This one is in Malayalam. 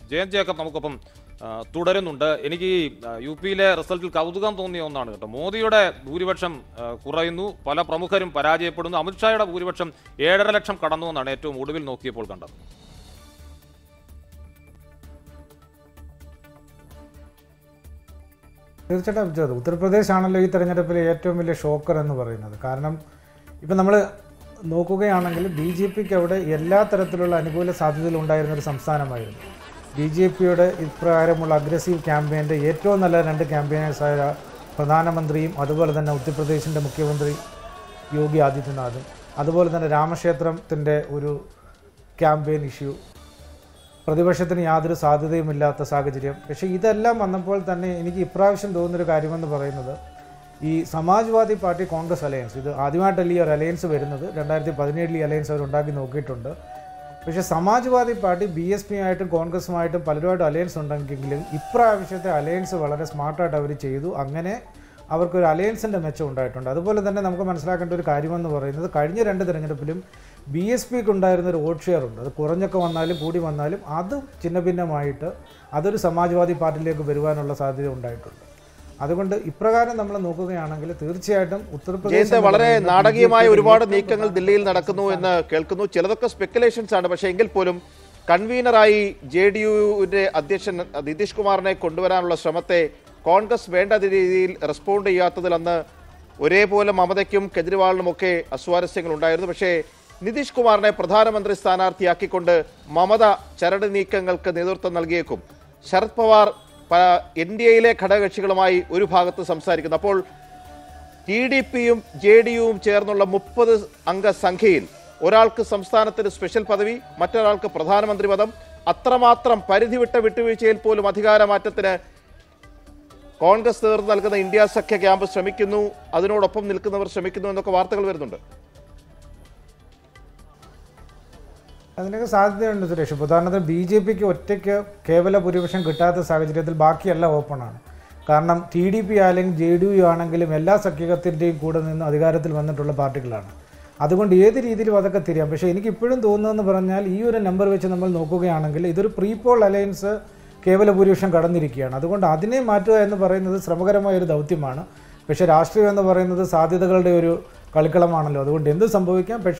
ജയൻ ജേക്കബ് നമുക്കൊപ്പം ആ, തുടരുന്നുണ്ട് എനിക്ക് ഈ ആ, യു പിയിലെ റിസൾട്ടിൽ കൗതുകം തോന്നിയ ഒന്നാണ് കേട്ടോ മോദിയുടെ ഭൂരിപക്ഷം ആ, കുറയുന്നു പല പ്രമുഖരും പരാജയപ്പെടുന്നു അമിത്ഷായുടെ ഭൂരിപക്ഷം ഏഴര ലക്ഷം കടന്നു എന്നാണ് ഏറ്റവും ഒടുവിൽ നോക്കിയപ്പോൾ കണ്ടത് തീർച്ചയായിട്ടും അഭിജിത്ത് ഉത്തർപ്രദേശ് ആണല്ലോ ഈ തെരഞ്ഞെടുപ്പിലെ ഏറ്റവും വലിയ ഷോക്കർ എന്ന് പറയുന്നത് കാരണം ഇപ്പം നമ്മൾ നോക്കുകയാണെങ്കിൽ ബി ജെ പിക്ക് അവിടെ എല്ലാ തരത്തിലുള്ള അനുകൂല സാധ്യതകളും ഉണ്ടായിരുന്ന ഒരു സംസ്ഥാനമായിരുന്നു ബി ജെ പിയുടെ ഇപ്രകാരമുള്ള അഗ്രസീവ് ക്യാമ്പയിൻ്റെ ഏറ്റവും നല്ല രണ്ട് ക്യാമ്പയിനേഴ്സായ പ്രധാനമന്ത്രിയും അതുപോലെ തന്നെ ഉത്തർപ്രദേശിൻ്റെ മുഖ്യമന്ത്രി യോഗി ആദിത്യനാഥും അതുപോലെ തന്നെ രാമക്ഷേത്രത്തിൻ്റെ ഒരു ക്യാമ്പയിൻ ഇഷ്യൂ പ്രതിപക്ഷത്തിന് യാതൊരു സാധ്യതയുമില്ലാത്ത സാഹചര്യം പക്ഷേ ഇതെല്ലാം വന്നപ്പോൾ തന്നെ എനിക്ക് ഇപ്രാവശ്യം തോന്നുന്നൊരു കാര്യമെന്ന് പറയുന്നത് ഈ സമാജ്വാദി പാർട്ടി കോൺഗ്രസ് അലയൻസ് ഇത് ആദ്യമായിട്ടല്ല ഈ ഒരു അലയൻസ് വരുന്നത് രണ്ടായിരത്തി പതിനേഴിൽ ഈ അലയൻസ് അവർ ഉണ്ടാക്കി നോക്കിയിട്ടുണ്ട് പക്ഷേ Samajwadi party B S P ആയിട്ടും കോൺഗ്രസുമായിട്ടും പലരുമായിട്ടും അലയൻസ് ഉണ്ടെങ്കിലും ഇപ്രാവശ്യത്തെ അലയൻസ് വളരെ സ്മാർട്ടായിട്ട് അവർ ചെയ്തു അങ്ങനെ അവർക്കൊരു അലയൻസിൻ്റെ മെച്ചം ഉണ്ടായിട്ടുണ്ട് അതുപോലെ തന്നെ നമുക്ക് മനസ്സിലാക്കേണ്ട ഒരു കാര്യമെന്ന് പറയുന്നത് കഴിഞ്ഞ രണ്ട് തിരഞ്ഞെടുപ്പിലും ബി എസ് പിക്ക് ഉണ്ടായിരുന്ന ഒരു വോട്ട് ഷെയർ ഉണ്ട് അത് കുറഞ്ഞൊക്കെ വന്നാലും കൂടി വന്നാലും അത് ചിന്ന ഭിന്നമായിട്ട് അതൊരു സമാജ്വാദി പാർട്ടിയിലേക്ക് വരുവാനുള്ള സാധ്യത ഉണ്ടായിട്ടുണ്ട് അതുകൊണ്ട് ഇപ്രകാരം നമ്മൾ നോക്കുകയാണെങ്കിൽ തീർച്ചയായിട്ടും ഉത്തർപ്രദേശ് ജയന്ത് എന്ന് വളരെ പറയുന്നത് നാടകീയമായ BJP യുടെ ഒരുപാട് ഏറ്റവും നീക്കങ്ങൾ ദില്ലിയിൽ നടക്കുന്നു എന്ന് കേൾക്കുന്നു ചിലതൊക്കെ സ്പെക്കുലേഷൻസ് ആണ് പക്ഷേ എങ്കിൽ പോലും കൺവീനറായി ജെ ഡി യുവിന്റെ അധ്യക്ഷൻ നിതീഷ് കുമാറിനെ കൊണ്ടുവരാനുള്ള ശ്രമത്തെ കോൺഗ്രസ് വേണ്ട രീതിയിൽ റെസ്പോണ്ട് ചെയ്യാത്തതിൽ അന്ന് ഒരേപോലെ മമതയ്ക്കും കെജ്രിവാളിനുമൊക്കെ അസ്വാരസ്യങ്ങൾ ഉണ്ടായിരുന്നു പക്ഷേ നിതീഷ് കുമാറിനെ പ്രധാനമന്ത്രി സ്ഥാനാർത്ഥിയാക്കിക്കൊണ്ട് മമത ചരട് നീക്കങ്ങൾക്ക് നേതൃത്വം നൽകിയേക്കും ശരത് പവാർ എൻ ഡി എയിലെ ഘടകകക്ഷികളുമായി ഒരു ഭാഗത്ത് സംസാരിക്കുന്നു അപ്പോൾ ടി ഡി പിയും ജെ ഡി യുവും ചേർന്നുള്ള മുപ്പത് അംഗ സംഖ്യയിൽ ഒരാൾക്ക് സംസ്ഥാനത്തിന് സ്പെഷ്യൽ പദവി മറ്റൊരാൾക്ക് പ്രധാനമന്ത്രി പദം അത്രമാത്രം പരിധിവിട്ട വിട്ടുവീഴ്ചയിൽ പോലും അധികാരമാറ്റത്തിന് കോൺഗ്രസ് നേതൃത്വം നൽകുന്ന ഇന്ത്യ സഖ്യ ക്യാമ്പ് ശ്രമിക്കുന്നു അതിനോടൊപ്പം നിൽക്കുന്നവർ ശ്രമിക്കുന്നു എന്നൊക്കെ വാർത്തകൾ വരുന്നുണ്ട് അതിനൊക്കെ സാധ്യതയുണ്ട് സുരേഷ് ഇപ്പോൾ ഉദാഹരണത്തിന് ബി ജെ പിക്ക് ഒറ്റയ്ക്ക് കേവല ഭൂരിപക്ഷം കിട്ടാത്ത സാഹചര്യത്തിൽ ബാക്കിയെല്ലാം ഓപ്പണാണ് കാരണം ടി ഡി പി ആയാലും ജെ ഡി യു ആണെങ്കിലും എല്ലാ സഖ്യകത്തിൻ്റെയും കൂടെ നിന്ന് അധികാരത്തിൽ വന്നിട്ടുള്ള പാർട്ടികളാണ് അതുകൊണ്ട് ഏത് രീതിയിലും അതൊക്കെ തിരിയാം പക്ഷേ എനിക്ക് ഇപ്പോഴും തോന്നുന്നതെന്ന് പറഞ്ഞാൽ ഈ ഒരു നമ്പർ വെച്ച് നമ്മൾ നോക്കുകയാണെങ്കിൽ ഇതൊരു പ്രീപോൾ അലയൻസ് കേവല ഭൂരിപക്ഷം കടന്നിരിക്കുകയാണ് അതുകൊണ്ട് അതിനെ മാറ്റുക എന്ന് പറയുന്നത് ശ്രമകരമായ ഒരു ദൗത്യമാണ് പക്ഷേ രാഷ്ട്രീയം എന്ന് പറയുന്നത് സാധ്യതകളുടെ ഒരു കളിക്കളമാണല്ലോ അതുകൊണ്ട് എന്ത് സംഭവിക്കാം പക്ഷേ